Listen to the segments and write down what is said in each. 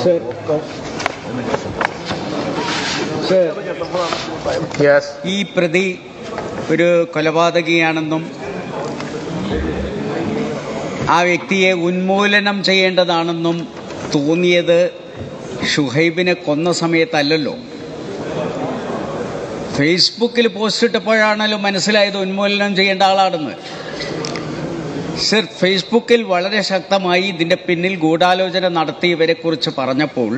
Sir sir yes ഈ പ്രതി ഒരു കൊലപാതകിയാണെന്നും ആ വ്യക്തിയെ ഉന്മൂലനം ചെയ്യേണ്ടതാണെന്നും തോന്നിയത് ഷുഹൈബിനെ കൊന്ന സമയത്തല്ലല്ലോ ഫേസ്ബുക്കിൽ പോസ്റ്റ് ഇട്ടപ്പോഴാണല്ലോ മനസ്സിലായത് ഉന്മൂലനം ചെയ്യേണ്ട ആളാണെന്ന് സർ ഫേസ്ബുക്കിൽ വളരെ ശക്തമായി ഇതിന്റെ പിന്നിൽ ഗൂഢാലോചന നടത്തിയവരെക്കുറിച്ച് പറഞ്ഞപ്പോൾ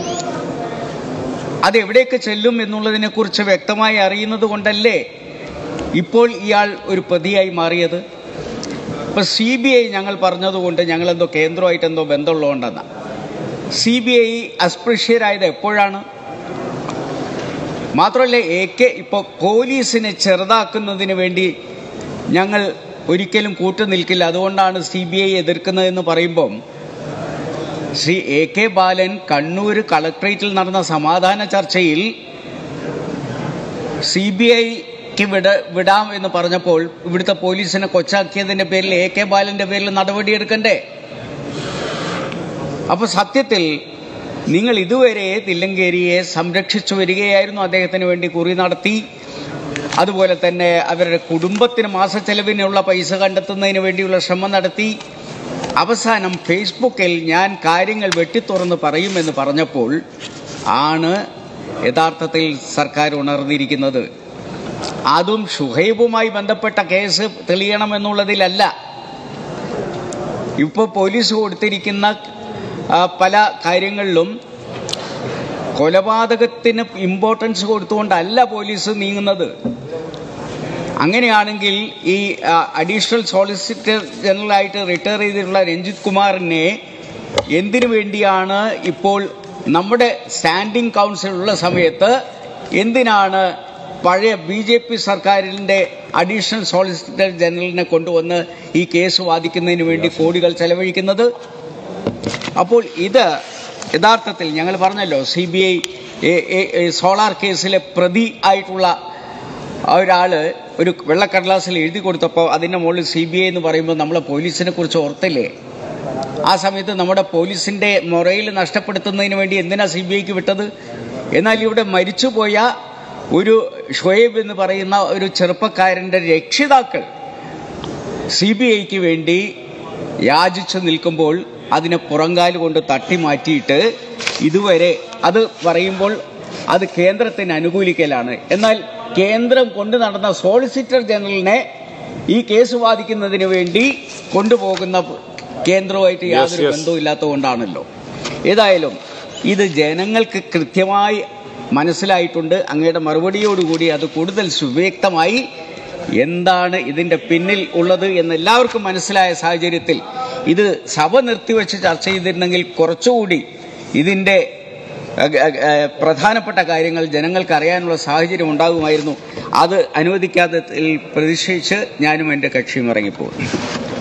അത് എവിടേക്ക് ചെല്ലും എന്നുള്ളതിനെക്കുറിച്ച് വ്യക്തമായി അറിയുന്നത് കൊണ്ടല്ലേ ഇപ്പോൾ ഇയാൾ ഒരു പ്രതിയായി മാറിയത് ഇപ്പൊ സി ബി ഐ ഞങ്ങൾ പറഞ്ഞതുകൊണ്ട് ഞങ്ങളെന്തോ കേന്ദ്രമായിട്ട് എന്തോ ബന്ധമുള്ളതുകൊണ്ടെന്ന സി ബി ഐ അസ്പൃശ്യരായത് എപ്പോഴാണ് മാത്രമല്ല എ കെ ഇപ്പോൾ പോലീസിനെ ചെറുതാക്കുന്നതിന് വേണ്ടി ഞങ്ങൾ ഒരിക്കലും കൂട്ടുനിൽക്കില്ല അതുകൊണ്ടാണ് സി ബി ഐ എതിർക്കുന്നതെന്ന് പറയുമ്പം ശ്രീ എ കെ ബാലൻ കണ്ണൂർ കളക്ട്രേറ്റിൽ നടന്ന സമാധാന ചർച്ചയിൽ സി ബി ഐക്ക് വിട വിടാം എന്ന് പറഞ്ഞപ്പോൾ ഇവിടുത്തെ പോലീസിനെ കൊച്ചാക്കിയതിന്റെ പേരിൽ എ കെ ബാലന്റെ പേരിൽ നടപടിയെടുക്കണ്ടേ അപ്പൊ സത്യത്തിൽ നിങ്ങൾ ഇതുവരെ തില്ലങ്കേരിയെ സംരക്ഷിച്ചു വരികയായിരുന്നു അദ്ദേഹത്തിന് വേണ്ടി കുറി നടത്തി അതുപോലെ തന്നെ അവരുടെ കുടുംബത്തിന് മാസച്ചെലവിനുള്ള പൈസ കണ്ടെത്തുന്നതിന് വേണ്ടിയുള്ള ശ്രമം നടത്തി അവസാനം ഫേസ്ബുക്കിൽ ഞാൻ കാര്യങ്ങൾ വെട്ടിത്തുറന്ന് പറയുമെന്ന് പറഞ്ഞപ്പോൾ ആണ് യഥാർത്ഥത്തിൽ സർക്കാർ ഉണർന്നിരിക്കുന്നത് അതും ഷുഹൈബുമായി ബന്ധപ്പെട്ട കേസ് തെളിയണമെന്നുള്ളതിലല്ല ഇപ്പോൾ പോലീസ് കൊടുത്തിരിക്കുന്ന ആ, പല കാര്യങ്ങളിലും കൊലപാതകത്തിന് ഇമ്പോർട്ടൻസ് കൊടുത്തുകൊണ്ടല്ല പോലീസ് നീങ്ങുന്നത് അങ്ങനെയാണെങ്കിൽ ഈ അഡീഷണൽ സോളിസിറ്റർ ജനറലായിട്ട് റിട്ടയർ ചെയ്തിട്ടുള്ള രഞ്ജിത് കുമാറിനെ എന്തിനു വേണ്ടിയാണ് ഇപ്പോൾ നമ്മുടെ സ്റ്റാൻഡിംഗ് കൗൺസിൽ ഉള്ള സമയത്ത് എന്തിനാണ് പഴയ ബി ജെ പി സർക്കാരിൻ്റെ അഡീഷണൽ സോളിസിറ്റർ ജനറലിനെ കൊണ്ടുവന്ന് ഈ കേസ് വാദിക്കുന്നതിന് വേണ്ടി കോടികൾ ചെലവഴിക്കുന്നത് അപ്പോൾ ഇത് യഥാർത്ഥത്തിൽ ഞങ്ങൾ പറഞ്ഞല്ലോ സി ബി ഐ സോളാർ കേസിലെ പ്രതി ആയിട്ടുള്ള ആ ഒരാള് ഒരു വെള്ളക്കടലാസിൽ എഴുതി കൊടുത്തപ്പോൾ അതിന്റെ മുകളിൽ സി ബി ഐ എന്ന് പറയുമ്പോൾ നമ്മളെ പോലീസിനെ കുറിച്ച് ഓർത്തില്ലേ ആ സമയത്ത് നമ്മുടെ പോലീസിന്റെ മൊറയിൽ നഷ്ടപ്പെടുത്തുന്നതിന് വേണ്ടി എന്തിനാ സി ബി ഐക്ക് വിട്ടത് എന്നാൽ ഇവിടെ മരിച്ചുപോയ ഒരു ഷുഹൈബ് എന്ന് പറയുന്ന ഒരു ചെറുപ്പക്കാരന്റെ രക്ഷിതാക്കൾ സി ബി ഐക്ക് വേണ്ടി യാചിച്ചു നിൽക്കുമ്പോൾ അതിനെ പുറങ്കാല് കൊണ്ട് തട്ടി മാറ്റിയിട്ട് ഇതുവരെ അത് പറയുമ്പോൾ അത് കേന്ദ്രത്തിന് അനുകൂലിക്കലാണ് എന്നാൽ കേന്ദ്രം കൊണ്ടു നടന്ന സോളിസിറ്റർ ജനറലിനെ ഈ കേസ് വാദിക്കുന്നതിന് വേണ്ടി കൊണ്ടുപോകുന്ന കേന്ദ്രവുമായിട്ട് യാതൊരു yes. ബന്ധവും ഇല്ലാത്തതുകൊണ്ടാണല്ലോ ഏതായാലും ഇത് ജനങ്ങൾക്ക് കൃത്യമായി മനസ്സിലായിട്ടുണ്ട് അങ്ങയുടെ മറുപടിയോടുകൂടി അത് കൂടുതൽ സുവ്യക്തമായി എന്താണ് ഇതിന്റെ പിന്നിൽ ഉള്ളത് എന്ന് എല്ലാവർക്കും മനസ്സിലായ സാഹചര്യത്തിൽ ഇത് സഭ നിർത്തിവെച്ച് ചർച്ച ചെയ്തിരുന്നെങ്കിൽ കുറച്ചുകൂടി ഇതിന്റെ അഹ്, അഹ്, അഹ്, പ്രധാനപ്പെട്ട കാര്യങ്ങൾ ജനങ്ങൾക്ക് അറിയാനുള്ള സാഹചര്യം ഉണ്ടാകുമായിരുന്നു അത് അനുവദിക്കാത്തതിൽ പ്രതിഷേധിച്ച് ഞാനും എൻ്റെ കക്ഷിയും ഇറങ്ങിപ്പോകുന്നു